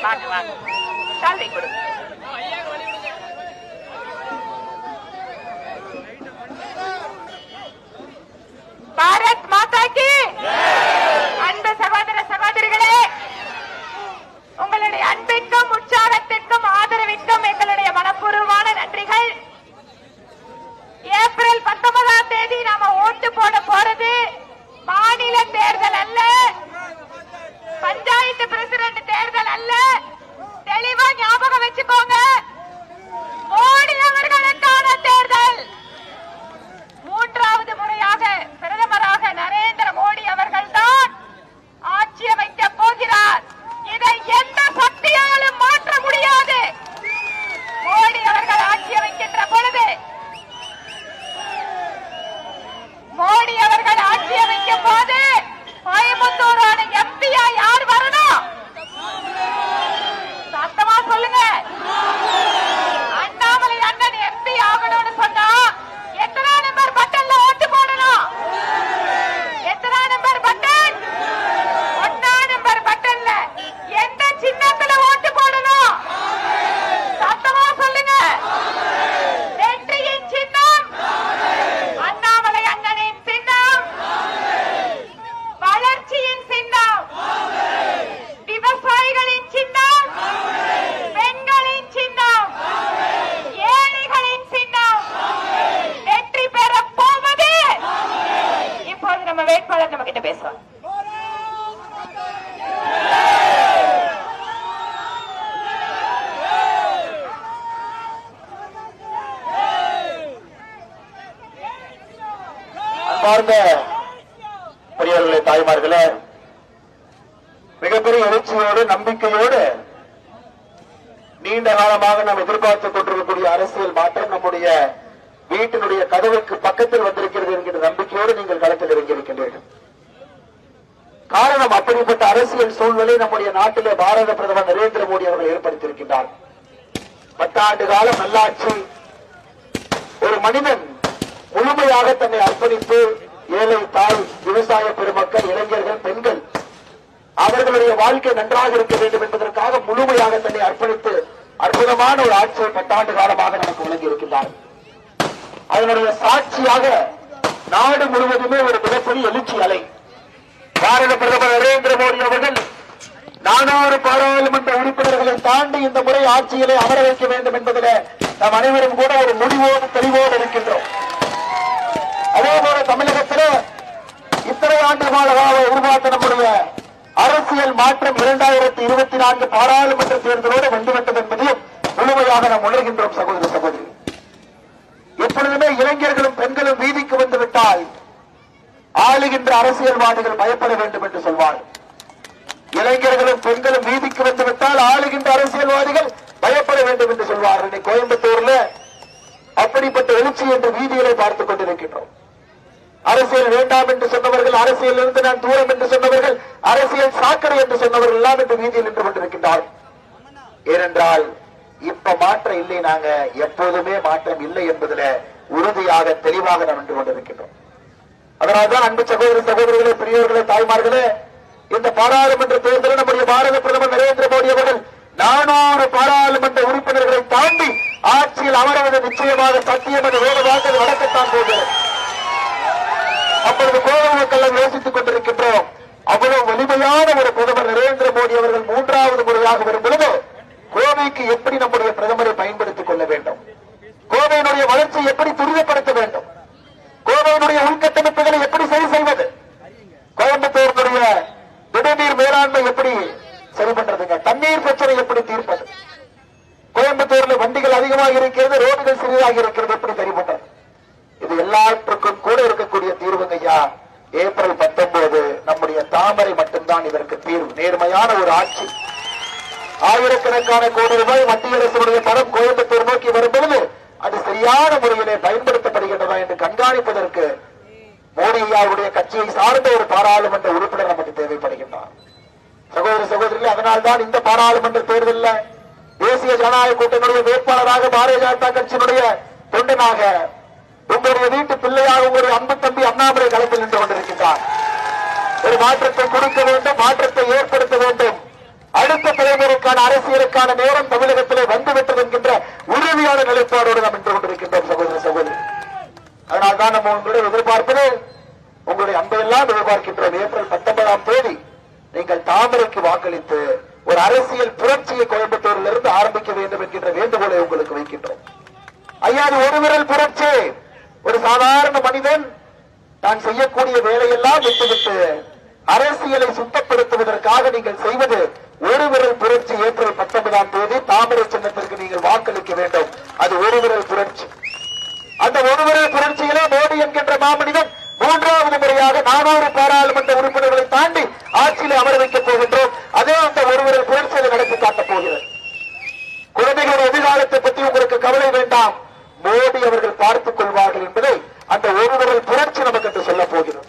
வாங்க வாங்க சால்வை கொடுங்க பாரத் மாதா கி அன்பு சகோதர சகோதரிகளே உங்களுடைய அன்பிற்கும் உற்சாகத்திற்கும் ஆதரவிற்கும் எங்களுடைய மனப்பூர்வமான நன்றிகள் ஏப்ரல் பத்தொன்பதாம் தேதி நாம ஓட்டு போட போறது மாநில தேர்தல் அல்ல பஞ்சாயத்து பிரசிடண்ட் தேர்தல் அல்ல தெளிவா ஞாபகம் வச்சுக்கோங்க மோடி அவர்களுக்கான தேர்தல் மூன்றாவது முறையாக பிரதமராக நரேந்திர மோடி அவர்கள்தான் ஆட்சி அமைக்க போகிறார் இதை எந்த சக்தியாலும் மாற்ற முடியாது மோடி அவர்கள் ஆட்சி அமைக்கின்ற பொழுது மோடி அவர்கள் ஆட்சி அமைக்கும் போது கோயம்புத்தூரான எம்பியா யார் வரணும் சத்தமா சொல்லுங்க அண்ணாமலை அண்ணன் எம்பி ஆகணும்னு சொன்னா எத்தனை நம்பர் பட்டன்ல ஓட்டு போடணும் எத்தனை நம்பர் பட்டன் ஒன்னா நம்பர் பட்டன்ல எந்த சின்னத்துல ஓட்டு போடணும் சத்தமா சொல்லுங்க வெற்றியின் சின்னம் அண்ணாமலை அண்ணனின் சின்னம் வளர்ச்சியின் சின்னம் விவசாயிகளின் சின்னம் பெண்களின் சின்னம் ஏழைகளின் சின்னம் வெற்றி பெற போவது இப்போது நம்ம வேட்பாளர் நம்ம கிட்ட பேசுவாங்க அன்பார்ந்த பெரியவர்களே தாய்மார்களே மிகப்பெரிய எழுச்சியோடு நம்பிக்கையோடு நீண்ட காலமாக நாம் எதிர்பார்த்துக் கொண்டிருக்கக்கூடிய அரசியல் மாற்றம் நம்முடைய வீட்டினுடைய கதவுக்கு பக்கத்தில் வந்திருக்கிறது என்கிற நம்பிக்கையோடு நீங்கள் களத்தில் இறங்கியிருக்கின்றீர்கள் காரணம் அப்படிப்பட்ட அரசியல் சூழ்நிலை நம்முடைய நாட்டிலே பாரத பிரதமர் நரேந்திர மோடி அவர்கள் ஏற்படுத்தியிருக்கின்றார் பத்தாண்டு காலம் நல்லாட்சி ஒரு மனிதன் முழுமையாக தன்னை அர்ப்பணித்து ஏழை தாய் விவசாய பெருமக்கள் இளைஞர்கள் பெண்கள் அவர்களுடைய வாழ்க்கை நன்றாக இருக்க வேண்டும் என்பதற்காக முழுமையாக தன்னை அர்ப்பணித்து அற்புதமான ஒரு ஆட்சியை பத்தாண்டு காலமாக நமக்கு வழங்கி இருக்கின்றார் அதனுடைய சாட்சியாக நாடு முழுவதுமே ஒரு மிகப்பெரிய எழுச்சி அலை பாரத பிரதமர் நரேந்திர மோடி அவர்கள் நானூறு பாராளுமன்ற உறுப்பினர்களை தாண்டி இந்த முறை ஆட்சியிலே அமர வைக்க வேண்டும் என்பதில் நாம் அனைவரும் கூட ஒரு முடிவோடு தெளிவோடு இருக்கின்றோம் அதே போல தமிழகத்திலே இத்தனை ஆண்டு காலமாக உருவாக்க நம்முடைய அரசியல் மாற்றம் இரண்டாயிரத்தி இருபத்தி நான்கு பாராளுமன்ற தேர்தலோடு வந்துவிட்டது என்பதையும் முழுமையாக நாம் உணர்கின்றோம் சகோதர சகோதரி எப்பொழுதுமே இளைஞர்களும் பெண்களும் வீதிக்கு வந்து விட்டால் ஆளுகின்ற அரசியல்வாதிகள் பயப்பட வேண்டும் என்று சொல்வார் இளைஞர்களும் பெண்களும் வீதிக்கு வந்து விட்டால் ஆளுகின்ற அரசியல்வாதிகள் பயப்பட வேண்டும் என்று சொல்வார்கள் இன்னைக்கு கோயம்புத்தூர்ல அப்படிப்பட்ட எழுச்சி என்று வீதிகளை பார்த்துக் கொண்டிருக்கின்றோம் அரசியல் வேண்டாம் என்று சொன்னவர்கள் அரசியல் இருந்து நான் தூரம் என்று சொன்னவர்கள் அரசியல் சாக்கடை என்று சொன்னவர்கள் எல்லாம் இன்று வீதியில் நின்று கொண்டிருக்கின்றார் ஏனென்றால் இப்ப மாற்றம் இல்லை நாங்க எப்போதுமே மாற்றம் இல்லை என்பதுல உறுதியாக தெளிவாக நாம் நின்று கொண்டிருக்கின்றோம் அதனால்தான் அன்பு சகோதர சகோதரிகளே பெரியவர்களே தாய்மார்களே இந்த பாராளுமன்ற தேர்தலில் நம்முடைய பாரத பிரதமர் நரேந்திர மோடி அவர்கள் நானூறு பாராளுமன்ற உறுப்பினர்களை தாண்டி ஆட்சியில் அமர்வது நிச்சயமாக சத்தியம் என வேறுவாக அது நடக்கத்தான் போகிறது அப்பொழுது கோவை மக்கள் நாம் யோசித்துக் கொண்டிருக்கின்றோம் அவ்வளவு வலிமையான ஒரு பிரதமர் நரேந்திர மோடி அவர்கள் மூன்றாவது முறையாக வரும் பொழுது கோவைக்கு எப்படி நம்முடைய பிரதமரை பயன்படுத்திக் கொள்ள வேண்டும் கோவையினுடைய வளர்ச்சியை எப்படி துரிதப்படுத்த வேண்டும் கோவையினுடைய உள்கட்டமைப்புகளை எப்படி சரி செய்வது கோயம்புத்தூருடைய திடநீர் மேலாண்மை எப்படி சரி பண்றதுங்க தண்ணீர் பிரச்சனை எப்படி தீர்ப்பது கோயம்புத்தூர்ல வண்டிகள் அதிகமாக இருக்கிறது ரோடுகள் சிறிதாக இருக்கிறது எப்படி சரி பண்றது இது எல்லாற்றுக்கும் கூட இருக்கக்கூடிய தீர்வுங்க ஐயா ஏப்ரல் பத்தொன்பது நம்முடைய தாமரை மட்டும்தான் இதற்கு தீர்வு நேர்மையான ஒரு ஆட்சி ஆயிரக்கணக்கான கோடி ரூபாய் மத்திய அரசுடைய பணம் கோயம்புத்தூர் நோக்கி வரும் பொழுது அது சரியான முறையிலே பயன்படுத்தப்படுகின்றதா என்று கண்காணிப்பதற்கு மோடி ஐயாவுடைய கட்சியை சார்ந்த ஒரு பாராளுமன்ற உறுப்பினர் நமக்கு தேவைப்படுகின்றார் சகோதர சகோதரிகளே அதனால்தான் இந்த பாராளுமன்ற தேர்தலில் தேசிய ஜனநாயக கூட்டணியுடைய வேட்பாளராக பாரதிய ஜனதா கட்சியினுடைய தொண்டனாக உங்களுடைய வீட்டு பிள்ளையாக உங்களுடைய அன்பு தம்பி அண்ணாமலை களத்தில் நின்று கொண்டிருக்கின்றார் ஒரு மாற்றத்தை கொடுக்க வேண்டும் மாற்றத்தை ஏற்படுத்த வேண்டும் அடுத்த தலைமுறைக்கு தாமரைக்கான அரசியலுக்கான நேரம் தமிழகத்திலே வந்துவிட்டது என்கின்ற உறுதியான நிலைப்பாடோடு நாம் நின்று கொண்டிருக்கின்றோம் சகோதர சகோதரி அதனால்தான் நம்ம உங்களுடைய எதிர்பார்ப்பது உங்களுடைய அன்பையெல்லாம் எதிர்பார்க்கின்றோம் ஏப்ரல் பத்தொன்பதாம் தேதி நீங்கள் தாமரைக்கு வாக்களித்து ஒரு அரசியல் புரட்சியை கோயம்புத்தூரில் இருந்து ஆரம்பிக்க வேண்டும் என்கின்ற வேண்டுகோளை உங்களுக்கு வைக்கின்றோம் ஐயா அது ஒரு விரல் புரட்சி ஒரு சாதாரண மனிதன் தான் செய்யக்கூடிய வேலையெல்லாம் விட்டுவிட்டு அரசியலை சுத்தப்படுத்துவதற்காக நீங்கள் செய்வது ஒரு விரல் புரட்சி ஏப்ரல் பத்தொன்பதாம் தேதி தாமரை சின்னத்திற்கு நீங்கள் வாக்களிக்க வேண்டும் அது ஒரு விரல் புரட்சி அந்த ஒருவரே புரட்சியிலே மோடி என்கின்ற மாமனிதன் மூன்றாவது முறையாக நானூறு பாராளுமன்ற உறுப்பினர்களை தாண்டி ஆட்சியிலே அமர வைக்கப் போகின்றோம் அதே அந்த ஒருவரை புரட்சியை நடத்தி காட்டப் போகிறது குழந்தைகளுடைய எதிர்காலத்தை பற்றி உங்களுக்கு கவலை வேண்டாம் மோடி அவர்கள் பார்த்துக் கொள்வார்கள் என்பதை அந்த ஒருவரல் புரட்சி நமக்கு என்று சொல்ல போகிறது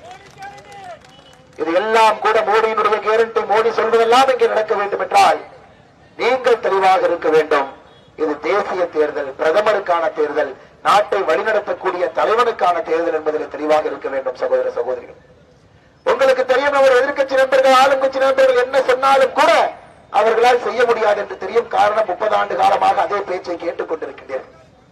இது எல்லாம் கூட மோடியினுடைய கேரண்டி மோடி சொல்வதெல்லாம் இங்கே நடக்க வேண்டும் என்றால் நீங்கள் தெளிவாக இருக்க வேண்டும் இது தேசிய தேர்தல் பிரதமருக்கான தேர்தல் நாட்டை வழிநடத்தக்கூடிய தலைவனுக்கான தேர்தல் என்பதில் தெளிவாக இருக்க வேண்டும் சகோதர சகோதரிகள் உங்களுக்கு தெரியும் அவர் எதிர்க்கட்சி நண்பர்கள் ஆளுங்கட்சி நண்பர்கள் என்ன சொன்னாலும் கூட அவர்களால் செய்ய முடியாது என்று தெரியும் காரணம் முப்பது ஆண்டு காலமாக அதே பேச்சை கேட்டுக் கொண்டிருக்கின்றீர்கள்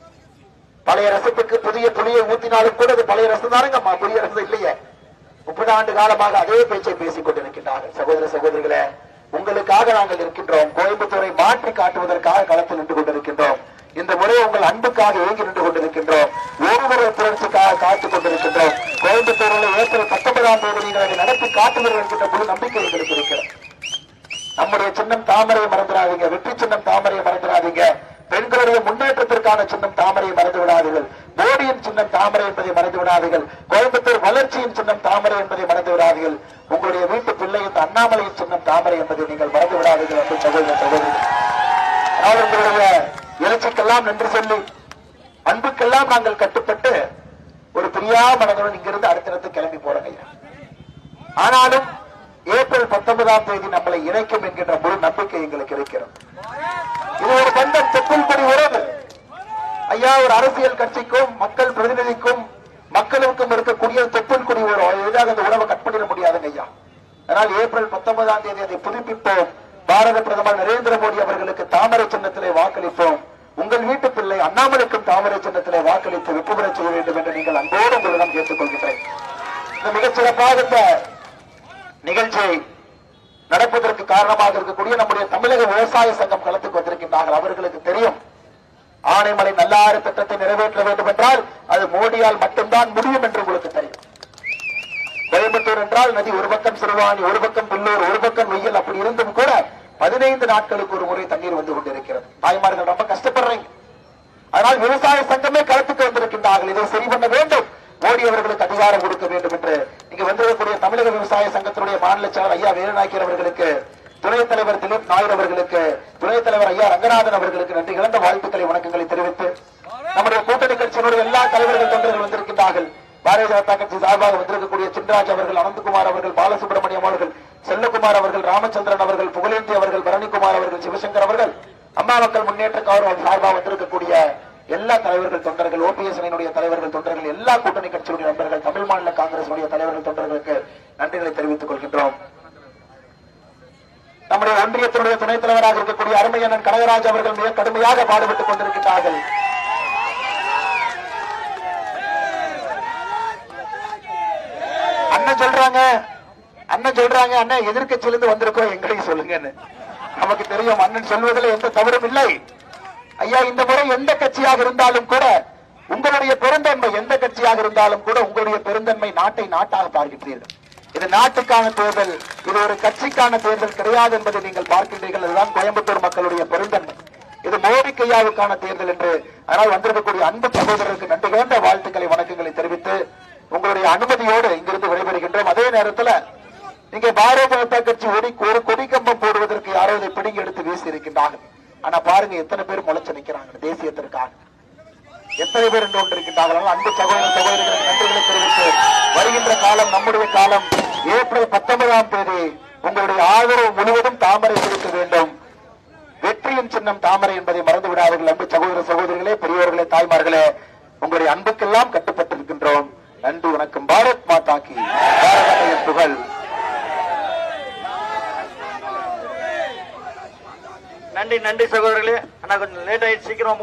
பழைய ரசத்துக்கு புதிய புளியை ஊத்தினாலும் கூட அது பழைய ரசம் தானங்கம்மா புதிய ரசம் இல்லையே முப்பது ஆண்டு காலமாக அதே பேச்சை பேசிக் கொண்டிருக்கின்றார்கள் சகோதர சகோதரிகளே உங்களுக்காக நாங்கள் இருக்கின்றோம் கோயம்புத்தூரை மாற்றி காட்டுவதற்காக களத்தில் நின்று கொண்டிருக்கின்றோம் இந்த முறை உங்கள் அன்புக்காக ஏங்கி நின்று கொண்டிருக்கின்றோம் ஒருவரை புரட்சிக்காக காத்துக் கொண்டிருக்கின்றோம் கோயம்புத்தூரில் ஏப்ரல் பத்தொன்பதாம் தேதி நீங்கள் அதை நடத்தி காட்டுவீர்கள் என்கின்ற முழு நம்பிக்கை எங்களுக்கு இருக்கிறது நம்முடைய சின்னம் தாமரையை மறந்துடாதீங்க வெற்றி சின்னம் தாமரையை மறந்துடாதீங்க பெண்களுடைய முன்னேற்றத்திற்கான சின்னம் தாமரையை மறந்து விடாதீர்கள் மோடியின் சின்னம் தாமரை என்பதை மறந்து விடாதீர்கள் கோயம்புத்தூர் வளர்ச்சியின் சின்னம் தாமரை என்பதை மறந்து விடாதீர்கள் உங்களுடைய வீட்டு பிள்ளை இந்த அண்ணாமலையின் சின்னம் தாமரை என்பதை நீங்கள் மறந்து விடாதீர்கள் என்று சகோதர சகோதரி அதாவது உங்களுடைய எழுச்சிக்கெல்லாம் நன்றி சொல்லி அன்புக்கெல்லாம் நாங்கள் கட்டுப்பட்டு ஒரு பிரியா மனதுடன் இங்கிருந்து அடுத்த இடத்துக்கு கிளம்பி போறோம் ஐயா ஆனாலும் ஏப்ரல் பத்தொன்பதாம் தேதி நம்மளை இணைக்கும் என்கின்ற முழு நம்பிக்கை எங்களுக்கு இருக்கிறது இது ஒரு பந்தம் தொப்புள் கொடி உறவு ஐயா ஒரு அரசியல் கட்சிக்கும் மக்கள் பிரதிநிதிக்கும் மக்களுக்கும் இருக்கக்கூடிய தொப்புள் கொடி உறவு எளிதாக அந்த உறவை கட் பண்ணிட முடியாதுங்க ஐயா அதனால் ஏப்ரல் பத்தொன்பதாம் தேதி அதை புதுப்பிப்போம் பாரத பிரதமர் நரேந்திர மோடி அவர்களுக்கு தாமரை சின்னத்திலே வாக்களிப்போம் உங்கள் வீட்டு பிள்ளை அண்ணாமலைக்கும் தாமரை சின்னத்திலே வாக்களித்து வெற்றி பெறச் செய்ய வேண்டும் என்று நீங்கள் அன்போடு உங்களிடம் கேட்டுக்கொள்கிறேன் இந்த மிகச்சிறப்பாக இந்த நிகழ்ச்சியை நடப்பதற்கு காரணமாக இருக்கக்கூடிய நம்முடைய தமிழக விவசாய சங்கம் களத்துக்கு வந்திருக்கின்றார்கள் அவர்களுக்கு தெரியும் ஆனைமலை நல்லாறு திட்டத்தை நிறைவேற்ற வேண்டும் என்றால் அது மோடியால் மட்டும்தான் முடியும் என்று உங்களுக்கு தெரியும் கோயம்புத்தூர் என்றால் நதி ஒரு பக்கம் சிறுவாணி ஒரு பக்கம் பில்லூர் ஒரு பக்கம் வெயில் அப்படி இருந்தும் கூட பதினைந்து நாட்களுக்கு ஒரு முறை தண்ணீர் வந்து கொண்டிருக்கிறது தாய்மார்கள் ரொம்ப கஷ்டப்படுறீங்க அதனால் விவசாய சங்கமே களத்துக்கு வந்திருக்கின்றார்கள் இதை சரி பண்ண வேண்டும் மோடி அவர்களுக்கு அதிகாரம் கொடுக்க வேண்டும் என்று இங்கு வந்திருக்கக்கூடிய தமிழக விவசாய சங்கத்தினுடைய மாநில செயலர் ஐயா வேலுநாயக்கர் அவர்களுக்கு துணைத் தலைவர் திலீப் நாயர் அவர்களுக்கு துணைத் தலைவர் ஐயா ரங்கநாதன் அவர்களுக்கு நன்றி இழந்த வாழ்த்துக்களை வணக்கங்களை தெரிவித்து நம்முடைய கூட்டணி கட்சியினுடைய எல்லா தலைவர்கள் தொண்டர்கள் வந்திருக்கின்றார்கள் பாரதிய ஜனதா கட்சி சார்பாக வந்திருக்கக்கூடிய சின்ராஜ் அவர்கள் அனந்தகுமார் அவர்கள் பாலசுப்ரமணியம் அவர்கள் செல்லகுமார் அவர்கள் ராமச்சந்திரன் அவர்கள் புகழேந்தி அவர்கள் பரணிக்குமார் அவர்கள் சிவசங்கர் அவர்கள் அம்மா மக்கள் முன்னேற்ற கௌரவம் சார்பாக வந்திருக்கக்கூடிய எல்லா தலைவர்கள் தொண்டர்கள் ஓபிஎஸ் அணியினுடைய தலைவர்கள் தொண்டர்கள் எல்லா கூட்டணி கட்சியுடைய நண்பர்கள் தமிழ் மாநில காங்கிரஸ் தலைவர்கள் தொண்டர்களுக்கு நன்றிகளை தெரிவித்துக் கொள்கின்றோம் நம்முடைய ஒன்றியத்தினுடைய துணைத் தலைவராக இருக்கக்கூடிய அருமையண்ணன் கனகராஜ் அவர்கள் மிக கடுமையாக பாடுபட்டுக் கொண்டிருக்கிறார்கள் அண்ணன் சொல்றாங்க அண்ணன் சொல்றாங்க அண்ணன் எதிர்க்கட்சியிலிருந்து வந்திருக்கோம் எங்களையும் சொல்லுங்கன்னு நமக்கு தெரியும் அண்ணன் சொல்வதில் எந்த தவறும் இல்லை ஐயா இந்த முறை எந்த கட்சியாக இருந்தாலும் கூட உங்களுடைய பெருந்தன்மை எந்த கட்சியாக இருந்தாலும் கூட உங்களுடைய பெருந்தன்மை நாட்டை நாட்டாக பார்க்கின்றீர்கள் இது நாட்டுக்கான தேர்தல் இது ஒரு கட்சிக்கான தேர்தல் கிடையாது என்பதை நீங்கள் பார்க்கின்றீர்கள் அதுதான் கோயம்புத்தூர் மக்களுடைய பெருந்தன்மை இது மோடி கையாவுக்கான தேர்தல் என்று அதனால் வந்திருக்கக்கூடிய அன்பு சகோதரருக்கு நன்றி கலந்த வாழ்த்துக்களை வணக்கங்களை தெரிவித்து உங்களுடைய அனுமதியோடு இங்கிருந்து விடைபெறுகின்றோம் அதே நேரத்துல இங்கே பாரதிய ஜனதா கட்சி ஒரு ஒரு கொடி கம்பம் போடுவதற்கு யாரோ இதை பிடுங்கி எடுத்து வீசி இருக்கின்றார்கள் ஆனா பாருங்க எத்தனை பேர் முளைச்சு நிக்கிறாங்க தேசியத்திற்காக எத்தனை பேர் என்று கொண்டிருக்கின்றார்கள் அதனால் அன்பு சகோதர சகோதரிகளுக்கு நன்றிகளை தெரிவித்து வருகின்ற காலம் நம்முடைய காலம் ஏப்ரல் பத்தொன்பதாம் தேதி உங்களுடைய ஆதரவு முழுவதும் தாமரை இருக்க வேண்டும் வெற்றியின் சின்னம் தாமரை என்பதை மறந்து விடாதீர்கள் அன்பு சகோதர சகோதரிகளே பெரியவர்களே தாய்மார்களே உங்களுடைய அன்புக்கெல்லாம் கட்டுப்பட்டிருக்கின்றோம் நன்றி வணக்கம் பாரத் மாதா கி பாரத புகழ் நன்றி நன்றி சகோதரர்களே அண்ணா கொஞ்சம் லேட் ஆயிடுச்சு சீக்கிரம்